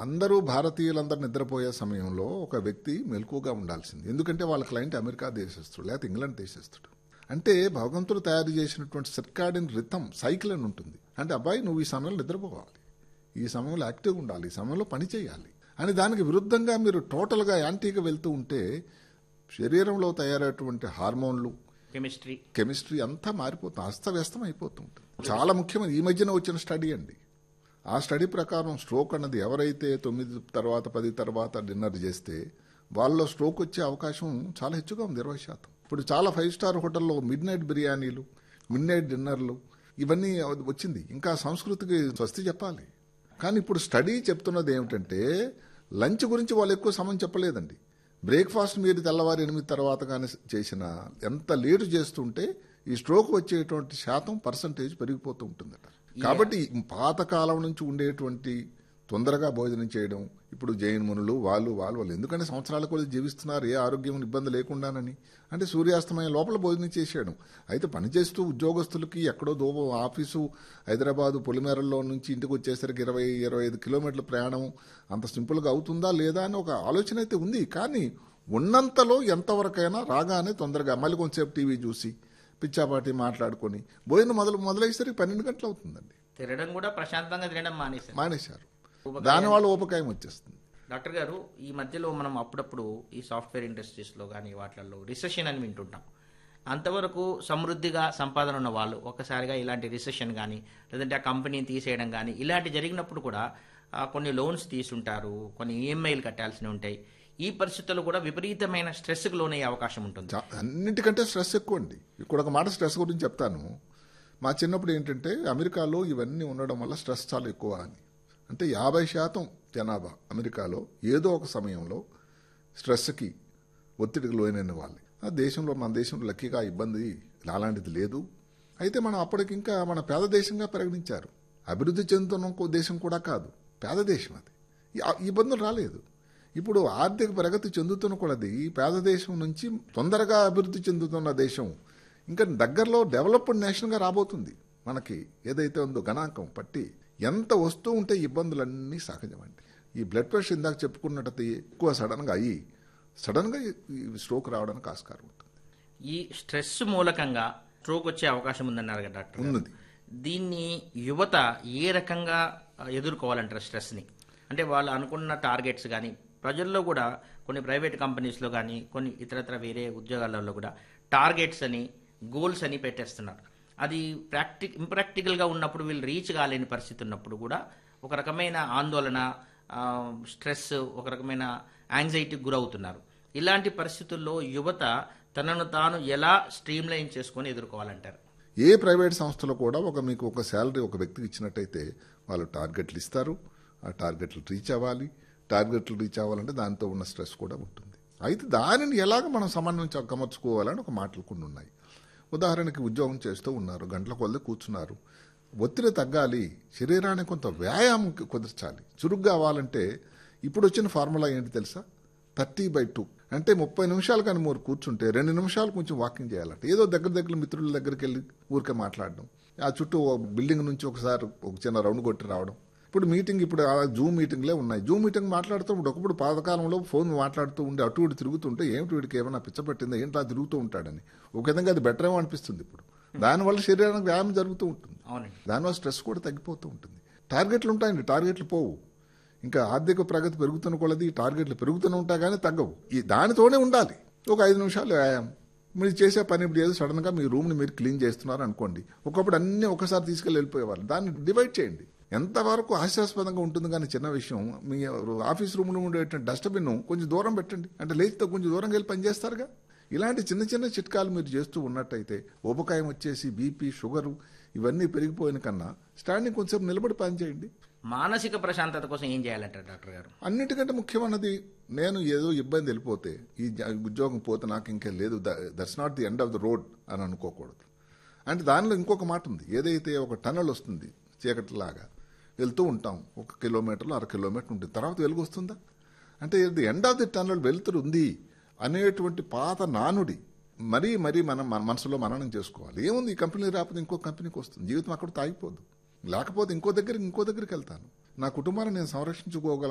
అందరూ భారతీయులందరూ నిద్రపోయే సమయంలో ఒక వ్యక్తి మెలకుగా ఉండాల్సింది ఎందుకంటే వాళ్ళ క్లయింట్ అమెరికా దేశస్తుడు లేకపోతే ఇంగ్లాండ్ దేశస్తుడు అంటే భగవంతుడు తయారు చేసినటువంటి సర్కాడిన్ రిథం సైకిల్ అని ఉంటుంది అంటే అబ్బాయి నువ్వు ఈ సమయంలో నిద్రపోవాలి ఈ సమయంలో యాక్టివ్గా ఉండాలి ఈ సమయంలో పని చేయాలి అని దానికి విరుద్ధంగా మీరు టోటల్గా యాంటీగా వెళ్తూ ఉంటే శరీరంలో తయారయ్యేటువంటి హార్మోన్లు కెమిస్ట్రీ కెమిస్ట్రీ అంతా మారిపోతుంది అస్తవ్యస్తం అయిపోతూ ఉంటుంది చాలా ముఖ్యమైన ఈ మధ్యన వచ్చిన స్టడీ అండి ఆ స్టడీ ప్రకారం స్ట్రోక్ అన్నది ఎవరైతే తొమ్మిది తర్వాత పది తర్వాత డిన్నర్ చేస్తే వాళ్ళలో స్ట్రోక్ వచ్చే అవకాశం చాలా హెచ్చుగా ఉంది ఇరవై శాతం ఇప్పుడు చాలా ఫైవ్ స్టార్ హోటల్లో మిడ్ నైట్ బిర్యానీలు మిడ్ నైట్ డిన్నర్లు ఇవన్నీ వచ్చింది ఇంకా సంస్కృతికి స్వస్తి చెప్పాలి కానీ ఇప్పుడు స్టడీ చెప్తున్నది ఏమిటంటే లంచ్ గురించి వాళ్ళు ఎక్కువ సమయం చెప్పలేదండి బ్రేక్ఫాస్ట్ మీరు తెల్లవారు ఎనిమిది తర్వాత కానీ చేసిన ఎంత లేటు చేస్తుంటే ఈ స్ట్రోక్ వచ్చేటువంటి శాతం పర్సంటేజ్ పెరిగిపోతూ ఉంటుందట కాబట్టి పాతకాలం నుంచి ఉండేటువంటి తొందరగా భోజనం చేయడం ఇప్పుడు జైన్ మునులు వాళ్ళు వాళ్ళు వాళ్ళు ఎందుకంటే సంవత్సరాల కొద్ది జీవిస్తున్నారు ఏ ఆరోగ్యం ఇబ్బంది లేకుండానని అంటే సూర్యాస్తమయం లోపల భోజనం చేసేయడం అయితే పనిచేస్తూ ఉద్యోగస్తులకి ఎక్కడో దో ఆఫీసు హైదరాబాదు పొలిమేరల్లో నుంచి ఇంటికి వచ్చేసరికి ఇరవై ఇరవై ఐదు కిలోమీటర్ల ప్రయాణం అంత సింపుల్గా అవుతుందా లేదా అని ఒక ఆలోచన అయితే ఉంది కానీ ఉన్నంతలో ఎంతవరకైనా రాగానే తొందరగా మళ్ళీ కొంచెంసేపు టీవీ చూసి పిచ్చాపాటి మాట్లాడుకొని భోజనం మొదలు మొదలయ్యేసరికి పన్నెండు గంటలు అవుతుందండి తినడం కూడా ప్రశాంతంగా తినడం మానేశారు మానేశారు దానివల్ల ఉపకాయం వచ్చేస్తుంది డాక్టర్ గారు ఈ మధ్యలో మనం అప్పుడప్పుడు ఈ సాఫ్ట్వేర్ ఇండస్ట్రీస్లో కానీ వాటిల్లో రిసెషన్ అని వింటుంటాం అంతవరకు సమృద్ధిగా సంపాదన ఉన్న వాళ్ళు ఒక్కసారిగా ఇలాంటి రిసెషన్ కానీ లేదంటే ఆ కంపెనీని తీసేయడం కానీ ఇలాంటి జరిగినప్పుడు కూడా ఆ, కొన్ని లోన్స్ తీసుంటారు కొన్ని ఈఎంఐలు కట్టాల్సి ఉంటాయి ఈ పరిస్థితుల్లో కూడా విపరీతమైన స్ట్రెస్కి లోనయ్యే అవకాశం ఉంటుంది చా- అన్నిటికంటే స్ట్రెస్ ఎక్కువ అండి ఇక్కడ ఒక మాట స్ట్రెస్ గురించి చెప్తాను మా చిన్నప్పుడు ఏంటంటే అమెరికాలో ఇవన్నీ ఉండడం వల్ల స్ట్రెస్ చాలా ఎక్కువ అని అంటే యాభై శాతం జనాభా అమెరికాలో ఏదో ఒక సమయంలో స్ట్రెస్కి ఒత్తిడికి లోనైన వాళ్ళే ఆ దేశంలో మన దేశంలో లక్కీగా ఆ ఇబ్బంది అలాంటిది లేదు అయితే మనం అప్పటికి ఇంకా మన పేద దేశంగా పరిగణించారు అభివృద్ధి చెందుతున్న ఇంకో దేశం కూడా కాదు పేద దేశం అది ఈ- ఆ ఇబ్బందులు రాలేదు ఇప్పుడు ఆర్థిక ప్రగతి చెందుతున్న కొలది పేద దేశం నుంచి తొందరగా అభివృద్ధి చెందుతున్న దేశం ఇంకా దగ్గరలో డెవలప్డ్ నేషన్గా రాబోతుంది మనకి ఏదైతే ఉందో గణాంకం పట్టి ఎంత వస్తూ ఉంటే ఇబ్బందులన్నీ సహజమండి ఈ బ్లడ్ ప్రెషర్ ఇందాక చెప్పుకున్నట్టు ఎక్కువ సడన్గా అయ్యి సడన్గా ఈ స్ట్రోక్ రావడానికి ఆస్కారం ఉంటుంది ఈ స్ట్రెస్ మూలకంగా స్ట్రోక్ వచ్చే అవకాశం ఉందన్నారు కదా డాక్టర్ గారు. ఉన్నది దీన్ని యువత ఏ రకంగా ఆ, ఎదుర్కోవాలంటారు స్ట్రెస్ని అంటే వాళ్ళు అనుకున్న టార్గెట్స్ కానీ ప్రజల్లో కూడా కొన్ని ప్రైవేట్ కంపెనీస్లో కానీ కొన్ని ఇతరత్ర వేరే ఉద్యోగాలలో కూడా టార్గెట్స్ అని గోల్స్ అని పెట్టేస్తున్నారు అది ప్రాక్టి ఇంప్రాక్టికల్గా ఉన్నప్పుడు వీళ్ళు రీచ్ కాలేని పరిస్థితి ఉన్నప్పుడు కూడా ఒక రకమైన ఆందోళన ఆ, స్ట్రెస్ ఒక రకమైన యాంగ్జైటీకి గురవుతున్నారు ఇలాంటి పరిస్థితుల్లో యువత తనను తాను ఎలా స్ట్రీమ్లైన్ చేసుకొని ఎదుర్కోవాలంటారు ఏ ప్రైవేట్ సంస్థలో కూడా ఒక మీకు ఒక శాలరీ ఒక వ్యక్తికి ఇచ్చినట్టయితే వాళ్ళు టార్గెట్లు ఇస్తారు ఆ టార్గెట్లు రీచ్ అవ్వాలి టార్గెట్లు రీచ్ అవ్వాలంటే దాంతో ఉన్న స్ట్రెస్ కూడా ఉంటుంది అయితే దానిని ఎలాగ మనం సమన్వయం కమర్చుకోవాలని ఒక మాటలు కొన్ని ఉన్నాయి ఉదాహరణకి ఉద్యోగం చేస్తూ ఉన్నారు గంటల కొలది కూర్చున్నారు ఒత్తిడి తగ్గాలి శరీరానికి కొంత వ్యాయామం కుదర్చాలి చురుగ్గా అవ్వాలంటే ఇప్పుడు వచ్చిన ఫార్ములా ఏంటి తెలుసా థర్టీ బై టూ అంటే ముప్పై నిమిషాలు కానీ మూడు కూర్చుంటే రెండు నిమిషాలు కొంచెం వాకింగ్ చేయాలంటే ఏదో దగ్గర దగ్గర మిత్రుల దగ్గరికి వెళ్ళి ఊరికే మాట్లాడడం ఆ చుట్టూ ఓ బిల్డింగ్ నుంచి ఒకసారి ఒక చిన్న రౌండ్ కొట్టి రావడం ఇప్పుడు మీటింగ్ ఇప్పుడు ఆ జూమ్ మీటింగ్లే ఉన్నాయి జూమ్ మీటింగ్ మాట్లాడుతూ ఒకప్పుడు పాతకాలంలో ఫోన్ మాట్లాడుతూ ఉండి అటు ఇటు తిరుగుతుంటే ఏమిటి వీడికి ఏమైనా పిచ్చపట్టిందా ఏంట్లా తిరుగుతూ ఉంటాడని ఒక విధంగా అది బెటర్ ఏమో అనిపిస్తుంది ఇప్పుడు దానివల్ల శరీరానికి వ్యాయామం జరుగుతూ ఉంటుంది అవునండి దానివల్ల స్ట్రెస్ కూడా తగ్గిపోతూ ఉంటుంది టార్గెట్లు ఉంటాయండి టార్గెట్లు పోవు ఇంకా ఆర్థిక ప్రగతి పెరుగుతున్న కొలది ఈ టార్గెట్లు పెరుగుతూనే ఉంటాయి కానీ తగ్గవు ఈ దానితోనే ఉండాలి ఒక ఐదు నిమిషాలు వ్యాయామం మీరు చేసే పని ఇప్పుడు ఏదో సడన్గా మీ రూమ్ని మీరు క్లీన్ చేస్తున్నారు అనుకోండి ఒకప్పుడు అన్ని ఒకసారి తీసుకెళ్ళి వెళ్ళిపోయేవాళ్ళు దాన్ని డివైడ్ చేయండి ఎంతవరకు హాస్యాస్పదంగా ఉంటుంది కానీ చిన్న విషయం మీ ఆఫీస్ రూమ్లో ఉండేటువంటి డస్ట్బిన్ కొంచెం దూరం పెట్టండి అంటే లేచితో కొంచెం దూరంగా వెళ్ళి పని చేస్తారుగా ఇలాంటి చిన్న చిన్న చిట్కాలు మీరు చేస్తూ ఉన్నట్టయితే ఊబకాయం వచ్చేసి బీపీ షుగరు ఇవన్నీ పెరిగిపోయిన కన్నా స్టాండింగ్ కొంచెం నిలబడి పని చేయండి మానసిక ప్రశాంతత కోసం ఏం చేయాలంటారు డాక్టర్ గారు అన్నిటికంటే ముఖ్యమైనది నేను ఏదో ఇబ్బంది వెళ్ళిపోతే ఈ జ- ఉద్యోగం పోతే నాకు ఇంకా లేదు that's not the end of the road అని అనుకోకూడదు అంటే దానిలో ఇంకొక మాట ఉంది ఏదైతే ఒక టనల్ వస్తుంది చీకటిలాగా వెళ్తూ ఉంటాం ఒక కిలోమీటర్లు అర కిలోమీటర్ ఉంటుంది తర్వాత వెలుగు వస్తుందా అంటే the end of the tunnel వెలుతురు ఉంది అనేటువంటి పాత నానుడి మరీ మరీ మనం మన మనసులో మననం చేసుకోవాలి ఏముంది ఈ కంపెనీ రాకపోతే ఇంకో కంపెనీకి వస్తుంది జీవితం అక్కడ తాగిపోదు లేకపోతే ఇంకో దగ్గర ఇంకో దగ్గరికి వెళ్తాను నా కుటుంబాన్ని నేను సంరక్షించుకోగలను